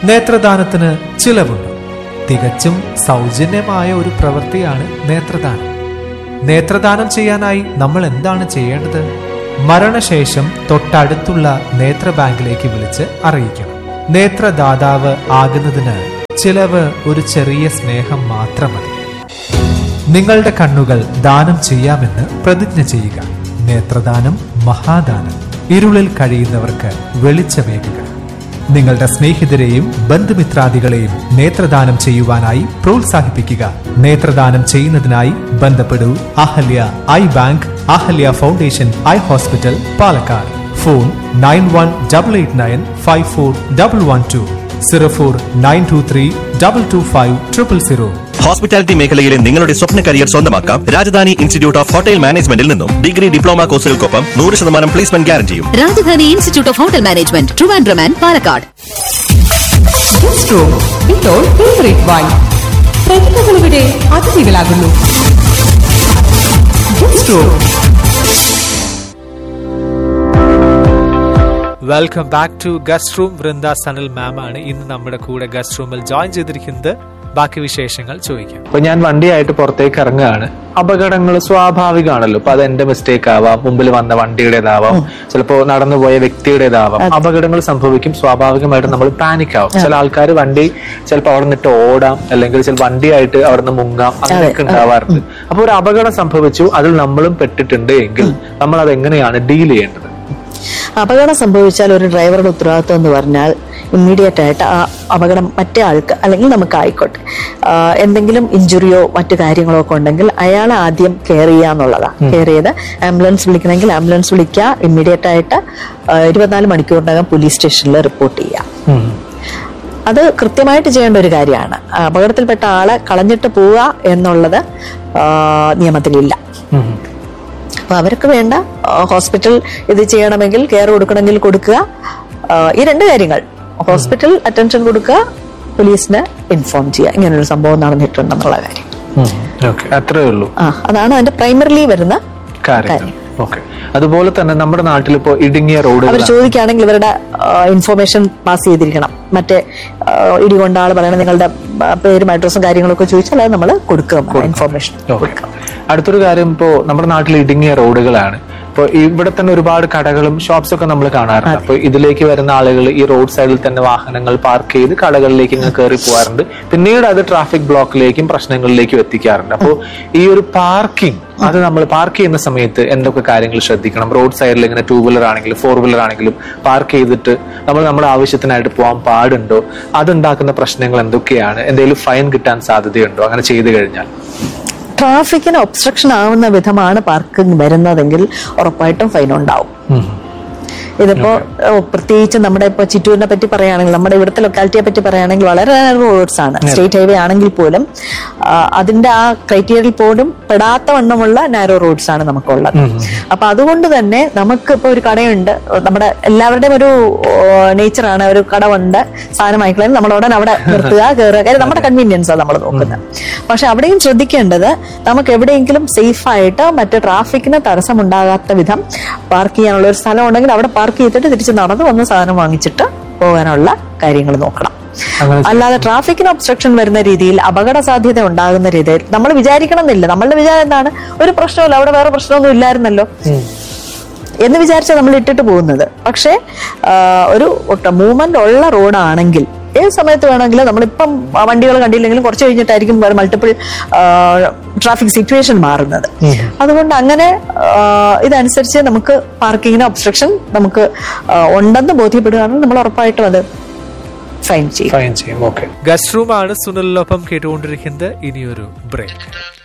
നേത്രദാനത്തിന് ചിലവുണ്ട് തികച്ചും സൗജന്യമായ ഒരു പ്രവൃത്തിയാണ് നേത്രദാനം നേത്രദാനം ചെയ്യാനായി നമ്മൾ എന്താണ് ചെയ്യേണ്ടത് മരണശേഷം തൊട്ടടുത്തുള്ള നേത്ര ബാങ്കിലേക്ക് വിളിച്ച് അറിയിക്കണം നേത്രദാതാവ് ആകുന്നതിന് ചിലവ് ഒരു ചെറിയ സ്നേഹം മാത്രം മതി നിങ്ങളുടെ കണ്ണുകൾ ദാനം ചെയ്യാമെന്ന് പ്രതിജ്ഞ ചെയ്യുക നേത്രദാനം മഹാദാനം ഇരുളിൽ കഴിയുന്നവർക്ക് വെളിച്ചമേകുക നിങ്ങളുടെ സ്നേഹിതരെയും ബന്ധുമിത്രാദികളെയും നേത്രദാനം ചെയ്യുവാനായി പ്രോത്സാഹിപ്പിക്കുക നേത്രദാനം ചെയ്യുന്നതിനായി ബന്ധപ്പെടൂ Ahalya eye bank Ahalya foundation eye hospital Palakkad phone nine one double eight nine five four double one two zero four nine two three double two five triple zero hospitality മേഖലയിലെ നിങ്ങളുടെ സ്വപ്ന കരിയർ സ്വന്തമാക്കാം രാജധാനി ഇൻസ്റ്റിറ്റ്യൂട്ട് ഓഫ് ഹോട്ടൽ മാനേജ്മെന്റിൽ നിന്നും degree diploma കോഴ്സുകൾക്കൊപ്പം നൂറ് ശതമാനം placement ഗ്യാരണ്ടിയും Rajadhani institute of hotel management Trivandrum and Palakkad സ്ട്രോക്ക് ഇപ്പോൾ ഫേവറേറ്റ് വൈൻ പ്രതിഭകളിവിടെ അതിഥികളാകുന്നു സ്ട്രോക്ക് welcome back to guest room Vrinda Sanal ma'am ആണ് ഇന്ന് നമ്മുടെ കൂടെ ഗസ്റ്റ് റൂമിൽ ജോയിൻ ചെയ്തിരിക്കുന്നത് ബാക്കി വിശേഷങ്ങൾ ചോദിക്കാം അപ്പൊ ഞാൻ വണ്ടിയായിട്ട് പുറത്തേക്ക് ഇറങ്ങുകയാണ് അപകടങ്ങൾ സ്വാഭാവികമാണല്ലോ അപ്പൊ അത് എന്റെ മിസ്റ്റേക്ക് ആവാം മുമ്പിൽ വന്ന വണ്ടിയുടേതാവാം ചിലപ്പോ നടന്നുപോയ വ്യക്തിയുടേതാവാം അപകടങ്ങൾ സംഭവിക്കും സ്വാഭാവികമായിട്ടും നമ്മൾ പാനിക് ആവും ചില ആൾക്കാർ വണ്ടി ചിലപ്പോൾ അവിടെ നിന്നിട്ട് ഓടാം അല്ലെങ്കിൽ ചില വണ്ടിയായിട്ട് അവിടെ നിന്ന് മുങ്ങാം അങ്ങനെയൊക്കെ ഉണ്ടാവാറുണ്ട് അപ്പൊ ഒരു അപകടം സംഭവിച്ചു അതിൽ നമ്മളും പെട്ടിട്ടുണ്ട് എങ്കിൽ നമ്മൾ അത് എങ്ങനെയാണ് ഡീൽ ചെയ്യേണ്ടത് അപകടം സംഭവിച്ചാൽ ഒരു ഡ്രൈവറുടെ ഉത്തരവാദിത്വം എന്ന് പറഞ്ഞാൽ ഇമ്മീഡിയറ്റ് ആയിട്ട് ആ അപകടം മറ്റേ ആൾക്ക് അല്ലെങ്കിൽ നമുക്ക് ആയിക്കോട്ടെ ആ, എന്തെങ്കിലും ഇഞ്ചുറിയോ മറ്റു കാര്യങ്ങളോ ഒക്കെ ഉണ്ടെങ്കിൽ അയാളെ ആദ്യം കെയർ ചെയ്യുക എന്നുള്ളതാണ് കെയർ ചെയ്ത് ആംബുലൻസ് വിളിക്കണമെങ്കിൽ ആംബുലൻസ് വിളിക്കുക ഇമ്മീഡിയറ്റ് ആയിട്ട് ആ, ഇരുപത്തിനാല് മണിക്കൂറിനകം പോലീസ് സ്റ്റേഷനിൽ റിപ്പോർട്ട് ചെയ്യുക അത് കൃത്യമായിട്ട് ചെയ്യേണ്ട ഒരു കാര്യമാണ് അപകടത്തിൽപ്പെട്ട ആളെ കളഞ്ഞിട്ട് പോവുക എന്നുള്ളത് ആ, നിയമത്തിലില്ല അപ്പൊ അവർക്ക് വേണ്ട ആ, ഹോസ്പിറ്റൽ ഇത് ചെയ്യണമെങ്കിൽ കെയർ കൊടുക്കണമെങ്കിൽ കൊടുക്കുക ആ, ഈ രണ്ട് കാര്യങ്ങൾ ഹോസ്പിറ്റൽ അറ്റൻഷൻ കൊടുക്കുക പോലീസിന് ഇൻഫോം ചെയ്യുക ഇങ്ങനൊരു സംഭവം നടന്നിട്ടുണ്ടെന്നുള്ള കാര്യം ഓക്കെ അത്രേ ഉള്ളൂ ആ അതാണ് അതിന്റെ പ്രൈമറിലി വരുന്ന കാര്യം ഓക്കെ അതുപോലെ തന്നെ നമ്മുടെ നാട്ടിൽ ഇപ്പോ ഇടുങ്ങിയ അവർ റോഡുകൾ ചോദിക്കുകയാണെങ്കിൽ ഇവരുടെ ഇൻഫോർമേഷൻ പാസ് ചെയ്തിരിക്കണം മറ്റേ ആ, ഇടികൊണ്ട ആൾ പറയണ നിങ്ങളുടെ ആ, പേരും അഡ്രസ്സും കാര്യങ്ങളൊക്കെ ചോദിച്ചാൽ അത് നമ്മൾ കൊടുക്കുക ഇൻഫോർമേഷൻ ഓക്കെ അടുത്തൊരു കാര്യം ഇപ്പോ നമ്മുടെ നാട്ടിൽ ഇടുങ്ങിയ റോഡുകളാണ് ഇപ്പൊ ഇവിടെ തന്നെ ഒരുപാട് കടകളും ഷോപ്സ് ഒക്കെ നമ്മൾ കാണാറുണ്ട് അപ്പൊ ഇതിലേക്ക് വരുന്ന ആളുകൾ ഈ റോഡ് സൈഡിൽ തന്നെ വാഹനങ്ങൾ പാർക്ക് ചെയ്ത് കടകളിലേക്ക് ഇങ്ങനെ കയറി പോകാറുണ്ട് പിന്നീട് അത് ട്രാഫിക് ബ്ലോക്കിലേക്കും പ്രശ്നങ്ങളിലേക്കും എത്തിക്കാറുണ്ട് അപ്പോൾ ഈ ഒരു പാർക്കിംഗ് അത് നമ്മൾ പാർക്ക് ചെയ്യുന്ന സമയത്ത് എന്തൊക്കെ കാര്യങ്ങൾ ശ്രദ്ധിക്കണം റോഡ് സൈഡിൽ ഇങ്ങനെ ടൂ വീലർ ആണെങ്കിലും ഫോർ വീലർ ആണെങ്കിലും പാർക്ക് ചെയ്തിട്ട് നമ്മൾ നമ്മുടെ ആവശ്യത്തിനായിട്ട് പോകാൻ പാടുണ്ടോ അതുണ്ടാക്കുന്ന പ്രശ്നങ്ങൾ എന്തൊക്കെയാണ് എന്തെങ്കിലും ഫൈൻ കിട്ടാൻ സാധ്യതയുണ്ടോ അങ്ങനെ ചെയ്തു കഴിഞ്ഞാൽ ട്രാഫിക്കിന് ഒബ്സ്ട്രക്ഷൻ ആവുന്ന വിധമാണ് പാർക്കിംഗ് വരുന്നതെങ്കിൽ ഉറപ്പായിട്ടും ഫൈൻ ഉണ്ടാവും ഇതിപ്പോ ഓ, പ്രത്യേകിച്ച് നമ്മുടെ ഇപ്പൊ ചിറ്റൂരിനെ പറ്റി പറയുകയാണെങ്കിൽ നമ്മുടെ ഇവിടുത്തെ ലൊക്കാലിറ്റിയെ പറ്റി പറയുകയാണെങ്കിൽ വളരെ റോഡ്സ് ആണ് സ്റ്റേറ്റ് ഹൈവേ ആണെങ്കിൽ പോലും ആ, അതിന്റെ ആ ക്രൈറ്റീരിയയിൽ പോലും പെടാത്ത വണ്ണമുള്ള നാരോ റോഡ്സ് ആണ് നമുക്കുള്ളത് അപ്പൊ അതുകൊണ്ട് തന്നെ നമുക്ക് ഇപ്പൊ ഒരു കടയുണ്ട് നമ്മുടെ എല്ലാവരുടെയും ഒരു നേച്ചറാണ് ഒരു കടമുണ്ട് സാധനം വാങ്ങിക്കളയാൻ നമ്മൾ ഉടൻ അവിടെ നിർത്തുക കയറുക കാര്യം നമ്മുടെ കൺവീനിയൻസ് ആണ് നമ്മൾ നോക്കുന്നത് പക്ഷെ അവിടെയും ശ്രദ്ധിക്കേണ്ടത് നമുക്ക് എവിടെയെങ്കിലും സേഫ് ആയിട്ട് മറ്റ് ട്രാഫിക്കിന് തടസ്സമുണ്ടാകാത്ത വിധം പാർക്ക് ചെയ്യാനുള്ള ഒരു സ്ഥലം ഉണ്ടെങ്കിൽ അവിടെ പാർക്ക് ചെയ്തിട്ട് തിരിച്ച് നടന്ന് വന്ന് സാധനം വാങ്ങിച്ചിട്ട് പോകാനുള്ള കാര്യങ്ങൾ നോക്കണം അങ്ങനെ അല്ലാതെ ട്രാഫിക്കിന് ഒബ്സ്ട്രക്ഷൻ വരുന്ന രീതിയിൽ അപകട സാധ്യത ഉണ്ടാകുന്ന രീതിയിൽ നമ്മൾ വിചാരിക്കണം എന്നില്ല നമ്മളുടെ വിചാരം എന്താണ് ഒരു പ്രശ്നമില്ല അവിടെ വേറെ പ്രശ്നമൊന്നും ഇല്ലായിരുന്നല്ലോ എന്ന് വിചാരിച്ചാൽ നമ്മൾ ഇട്ടിട്ട് പോകുന്നത് പക്ഷേ ആ, ഒരു മൂവ്മെന്റ് ഉള്ള റോഡാണെങ്കിൽ ഏത് സമയത്ത് വേണമെങ്കിലും നമ്മളിപ്പം വണ്ടികൾ കണ്ടില്ലെങ്കിലും കുറച്ച് കഴിഞ്ഞിട്ടായിരിക്കും മൾട്ടിപ്പിൾ ട്രാഫിക് സിറ്റുവേഷൻ മാറുന്നത് അതുകൊണ്ട് അങ്ങനെ ആ, ഇതനുസരിച്ച് നമുക്ക് പാർക്കിങ്ങിന് ഒബ്സ്ട്രക്ഷൻ നമുക്ക് ആ, ഉണ്ടെന്ന് ബോധ്യപ്പെടുകയാണെങ്കിൽ നമ്മൾ ഉറപ്പായിട്ടും അത് ഫൈൻ ചെയ്യും ഫൈൻ ചെയ്യും ഓക്കെ ഗസ്റ്റ് റൂം ആണ് സുനിലിനൊപ്പം കേട്ടുകൊണ്ടിരിക്കുന്നത് ഇനിയൊരു ബ്രേക്ക്